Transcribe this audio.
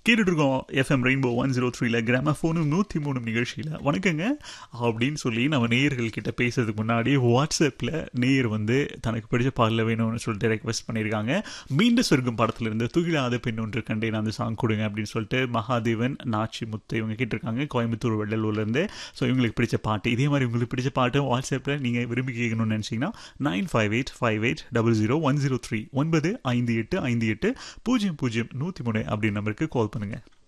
கேட்டுட்டு இருக்கோம் FM rainbow one zero த்ரீல கிராமஃபோனும் நூற்றி மூணு நிகழ்ச்சியில் வணக்கங்க அப்படின்னு சொல்லி நம்ம நேயர்கள் கிட்ட பேசுறதுக்கு முன்னாடி வாட்ஸ்அப்பில் நேயர் வந்து தனக்கு பிடிச்ச பாடல வேணும்னு சொல்லிட்டு ரெக்வஸ்ட் பண்ணியிருக்காங்க மீண்டும் சொர்க்கம் படத்துலேருந்து துகிலாத பெண் ஒன்று கண்டேன் அந்த சாங் கொடுங்க அப்படின்னு சொல்லிட்டு மகாதேவன் நாச்சி முத்து இவங்க கேட்டிருக்காங்க கோயம்புத்தூர் வெள்ளலூர்லேருந்து ஸோ இவங்களுக்கு பிடிச்ச பாட்டு இதே மாதிரி உங்களுக்கு பிடிச்ச பாட்டு வாட்ஸ்அப்பில் நீங்கள் விரும்பி கேட்கணும்னு நினச்சிங்கன்னா nine five eight five eight double zero one zero three ஒன்பது ஐந்து எட்டு ஐந்து எட்டு பூஜ்ஜியம் பூஜ்ஜியம் நூற்றி மூணு அப்படி நம்பருக்கு கால் பண்ணுங்கள்